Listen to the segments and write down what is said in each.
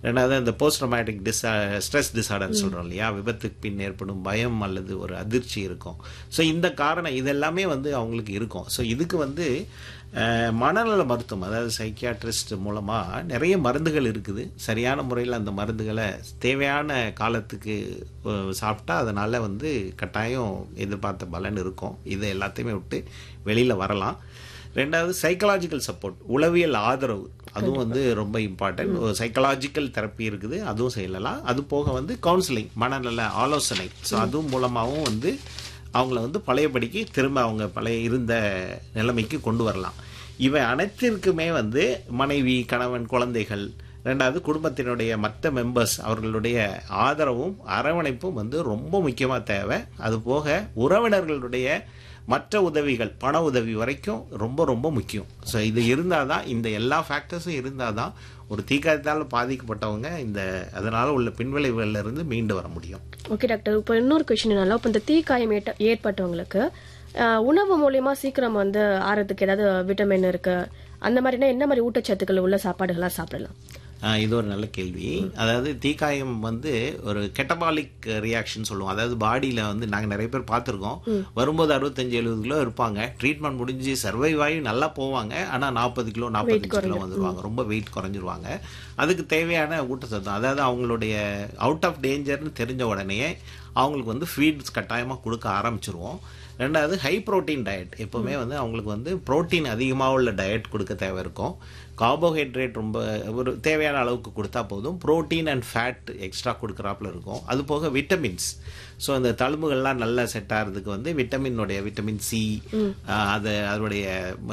ரெண்டாவது அந்த post traumatic distress disorder சொல்கிறோம் இல்லையா விபத்துக்கு பின் ஏற்படும் பயம் அல்லது ஒரு அதிர்ச்சி இருக்கும் ஸோ இந்த காரணம் இதெல்லாமே வந்து அவங்களுக்கு இருக்கும் ஸோ இதுக்கு வந்து அஹ், மனநல மருத்துவம் அதாவது சைக்கியாட்ரிஸ்ட் மூலமாக நிறைய மருந்துகள் இருக்குது சரியான முறையில் அந்த மருந்துகளை தேவையான காலத்துக்கு அஹ், சாப்பிட்டா அதனால் வந்து கட்டாயம் எதிர்பார்த்த பலன் இருக்கும் இதை எல்லாத்தையுமே விட்டு வெளியில் வரலாம் ரெண்டாவது சைக்கலாஜிக்கல் சப்போர்ட் உளவியல் ஆதரவு அதுவும் வந்து ரொம்ப இம்பார்ட்டன்ட் ஒரு சைக்கலாஜிக்கல் தெரப்பி இருக்குது அதுவும் செய்யலாம் அது போக வந்து கவுன்சிலிங் மனநல ஆலோசனை ஸோ அதுவும் மூலமாகவும் வந்து அவங்கள வந்து பழையபடிக்கு திரும்ப அவங்க பழைய இருந்த நிலைமைக்கு கொண்டு வரலாம் இவை அனைத்திற்குமே வந்து மனைவி கணவன் குழந்தைகள் ரெண்டாவது குடும்பத்தினுடைய மற்ற மெம்பர்ஸ் அவர்களுடைய ஆதரவும் அரவணைப்பும் வந்து ரொம்ப முக்கியமாக தேவை அது போக உறவினர்களுடைய மற்ற உதவிகள் பண உதவி வரைக்கும் ரொம்ப ரொம்ப முக்கியம் ஸோ இது இருந்தால் தான் இந்த எல்லா ஃபேக்டர்ஸும் இருந்தால் தான் ஒரு தீக்காயத்தால் பாதிக்கப்பட்டவங்க இந்த அதனால் உள்ள பின்விளைவுகள்ல இருந்து மீண்டு வர முடியும் ஓகே டாக்டர் இப்போ இன்னொரு கொஸ்டின் என்னன்னா இப்போ இந்த தீக்காயம் ஏட்ட- ஏற்பட்டவங்களுக்கு ஆஹ், உணவு மூலியமா சீக்கிரம் வந்து ஆறதுக்கு ஏதாவது விட்டமின் இருக்கு அந்த மாதிரினா என்ன மாதிரி ஊட்டச்சத்துக்கள் உள்ள சாப்பாடுகள்லாம் சாப்பிடலாம் ஆஹ் இது ஒரு நல்ல கேள்வி அதாவது தீக்காயம் வந்து ஒரு கெட்டபாலிக் ரியாக்ஷன் சொல்லுவோம் அதாவது பாடியில் வந்து நாங்கள் நிறைய பேர் பார்த்துருக்கோம் வரும்போது அறுபத்தஞ்சு எழுபது கிலோ இருப்பாங்க ட்ரீட்மெண்ட் முடிஞ்சு சர்வைவ் ஆகி நல்லா போவாங்க ஆனால் நாற்பது கிலோ நாற்பத்தஞ்சு கிலோ வந்துருவாங்க ரொம்ப வெயிட் குறைஞ்சிருவாங்க அதுக்கு தேவையான ஊட்டச்சத்தம் அதாவது அவங்களுடைய அவுட் ஆஃப் டேஞ்சர்னு தெரிஞ்ச உடனே அவங்களுக்கு வந்து ஃபீட்ஸ் கட்டாயமாக கொடுக்க ஆரம்பிச்சிருவோம் ரெண்டாவது ஹை புரோட்டீன் டயட் எப்போவுமே வந்து அவங்களுக்கு வந்து புரோட்டீன் அதிகமாக உள்ள டயட் கொடுக்க தேவை இருக்கும் கார்போஹைட்ரேட் ரொம்ப ஒரு தேவையான அளவுக்கு கொடுத்தா போதும் புரோட்டீன் அண்ட் ஃபேட் எக்ஸ்ட்ரா கொடுக்குறாப்புல இருக்கும் அது போக விட்டமின்ஸ் ஸோ அந்த தழும்புகள்லாம் நல்லா செட் ஆகிறதுக்கு வந்து விட்டமினுடைய விட்டமின் சி அது அதனுடைய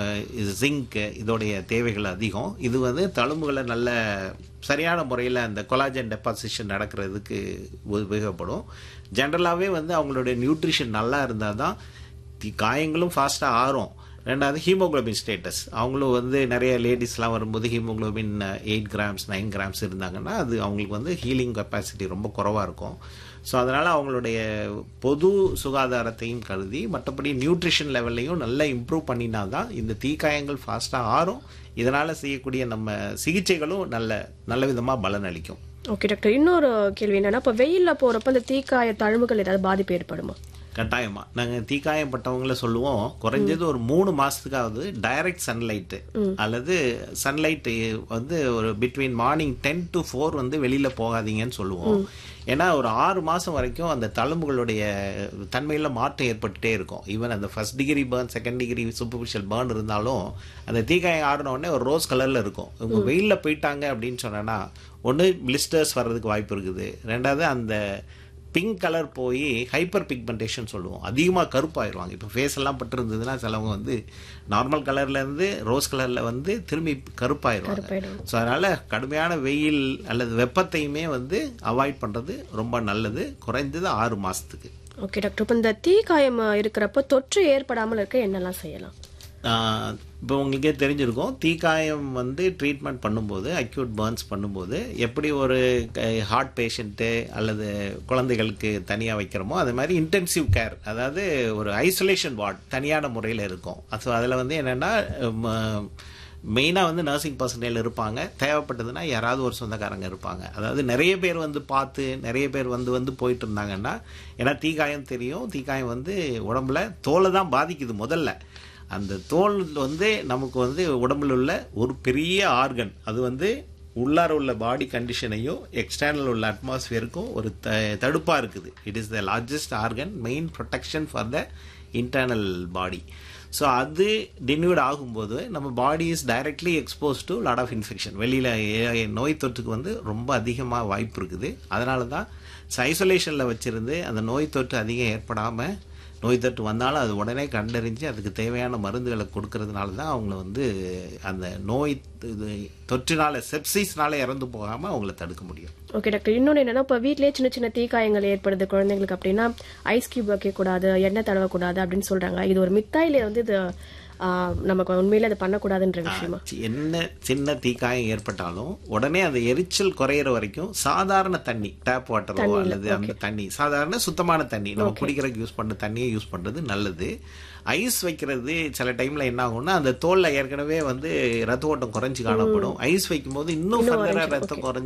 ஜிங்க் இதோடைய தேவைகள் அதிகம் இது வந்து தழும்புகளை நல்ல சரியான முறையில் அந்த கொலாஜன் டெபாசிஷன் நடக்கிறதுக்கு உபயோகப்படும் ஜென்ரலாகவே வந்து அவங்களுடைய நியூட்ரிஷன் நல்லா இருந்தால் தான் தி- காயங்களும் ஃபாஸ்ட்டாக ஆறும் ரெண்டாவது ஹீமோகுளோபின் ஸ்டேட்டஸ் அவங்களும் வந்து நிறைய லேடிஸ்லாம் வரும்போது haemoglobin eight grams nine grams இருந்தாங்கன்னா அது அவங்களுக்கு வந்து ஹீலிங் கெப்பாசிட்டி ரொம்ப குறைவாக இருக்கும் ஸோ அதனால் அவங்களுடைய பொது சுகாதாரத்தையும் கருதி மற்றபடி நியூட்ரிஷன் லெவல்லையும் நல்லா இம்ப்ரூவ் பண்ணினா தான் இந்த தீக்காயங்கள் ஃபாஸ்ட்டாக ஆறும் இதனால் செய்யக்கூடிய நம்ம சிகிச்சைகளும் நல்ல நல்ல விதமாக பலன் அளிக்கும் ஓகே டாக்டர் இன்னொரு கேள்வி என்னன்னா இப்போ வெயில்ல போறப்ப இந்த தீக்காய தழும்புகள் ஏதாவது பாதிப்பு ஏற்படுமா கட்டாயமா நாங்க தீக்காயப்பட்டவங்கள சொல்லுவோம் குறைஞ்சது ஒரு மூணு மாசத்துக்காவது டைரக்ட் சன்லைட் அல்லது சன்லைட் வந்து ஒரு between morning ten to four வந்து வெளியில போகாதீங்கன்னு சொல்லுவோம் ஏன்னா ஒரு ஆறு மாசம் வரைக்கும் அந்த தழும்புகளுடைய தன்மையில மாற்றம் ஏற்பட்டுட்டே இருக்கும் ஈவன் அந்த first degree burn second degree superficial burn இருந்தாலும் அந்த தீக்காயம் ஆடின உடனே ஒரு ரோஸ் கலர்ல இருக்கும் இவங்க வெயில்ல போயிட்டாங்க அப்படின்னு சொன்னா ஒன்று பிளிஸ்டர்ஸ் வர்றதுக்கு வாய்ப்பு இருக்குது ரெண்டாவது அந்த பிங்க் கலர் போய் ஹைப்பர் பிக்மெண்டேஷன் சொல்லுவோம் அதிகமாக கருப்பாயிருவாங்க இப்போ ஃபேஸ் எல்லாம் பட்டிருந்ததுன்னா சிலவங்க வந்து நார்மல் கலர்ல இருந்து ரோஸ் கலர்ல வந்து திரும்பி கருப்பாயிருவாங்க கருப்பாயிடும். ஸோ அதனால கடுமையான வெயில் அல்லது வெப்பத்தையுமே வந்து அவாய்ட் பண்றது ரொம்ப நல்லது குறைந்தது ஆறு மாசத்துக்கு ஓகே டாக்டர் இப்போ இந்த தீக்காயம் இருக்கிறப்ப தொற்று ஏற்படாமல் இருக்க என்னெல்லாம் செய்யலாம் ஆஹ் இப்போ உங்களுக்கே தெரிஞ்சிருக்கும் தீக்காயம் வந்து ட்ரீட்மெண்ட் பண்ணும்போது அக்யூட் பர்ன்ஸ் பண்ணும்போது எப்படி ஒரு ஹார்ட் பேஷண்ட்டு அல்லது குழந்தைகளுக்கு தனியாக வைக்கிறோமோ அது மாதிரி இன்டென்சிவ் கேர் அதாவது ஒரு ஐசோலேஷன் வார்ட் தனியான முறையில் இருக்கும் ஸோ அதில் வந்து என்னென்னா மெயினாக வந்து நர்சிங் பர்சனல் இருப்பாங்க தேவைப்பட்டதுன்னா யாராவது ஒரு சொந்தக்காரங்க இருப்பாங்க அதாவது நிறைய பேர் வந்து பார்த்து நிறைய பேர் வந்து வந்து போயிட்டு இருந்தாங்கன்னா ஏன்னா தீக்காயம் தெரியும் தீக்காயம் வந்து உடம்புல தோலை தான் பாதிக்குது முதல்ல அந்த தோல் வந்து நமக்கு வந்து உடம்புல உள்ள ஒரு பெரிய ஆர்கன் அது வந்து உள்ளார உள்ள பாடி கண்டிஷனையும் எக்ஸ்டர்னல் உள்ள அட்மாஸ்பியருக்கும் ஒரு த தடுப்பாக இருக்குது it is the largest organ main protection for the internal body so அது டின்யூட் ஆகும்போது நம்ம body is directly expose to lot of infection வெளியில் நோய் தொற்றுக்கு வந்து ரொம்ப அதிகமாக வாய்ப்பு இருக்குது அதனால தான் ஐசோலேஷனில் வச்சுருந்து அந்த நோய் தொற்று அதிகம் ஏற்படாமல் நோய் தொற்று வந்தாலும் அது உடனே கண்டறிஞ்சு அதுக்கு தேவையான மருந்துகளை கொடுக்கறதுனால தான் அவங்கள வந்து அந்த நோய் இது தொற்றினால செப்சிஸ்னால இறந்து போகாமல் அவங்கள தடுக்க முடியும் ஓகே டாக்டர் இன்னொன்று என்னன்னா இப்போ வீட்லயே சின்ன சின்ன தீக்காயங்கள் ஏற்படுது குழந்தைங்களுக்கு அப்படின்னா ஐஸ் கியூப் வைக்கக்கூடாது எண்ணெய் தடவக்கூடாது அப்படின்னு சொல்றாங்க இது ஒரு மித்தாயில வந்து இது ஆஹ், நமக்கு உண்மையில அது பண்ணக்கூடாதுன்ற விஷயமா சி- என்ன சின்ன தீக்காயம் ஏற்பட்டாலும் உடனே அந்த எரிச்சல் குறையிற வரைக்கும் சாதாரண தண்ணி டேப் வாட்டரோ அல்லது அந்த தண்ணி சாதாரண சுத்தமான தண்ணி நம்ம குடிக்கிறதுக்கு யூஸ் பண்ற தண்ணியை யூஸ் பண்றது நல்லது ஐஸ் வைக்கிறது சில டைம்ல என்ன ஆகும்னா அந்த தோல்ல ஏற்கனவே வந்து ரத்த ஓட்டம் குறைஞ்சு காணப்படும் ஐஸ் வைக்கும் போது இன்னும் ஃபர்தரா ரத்தம் குறைஞ்சு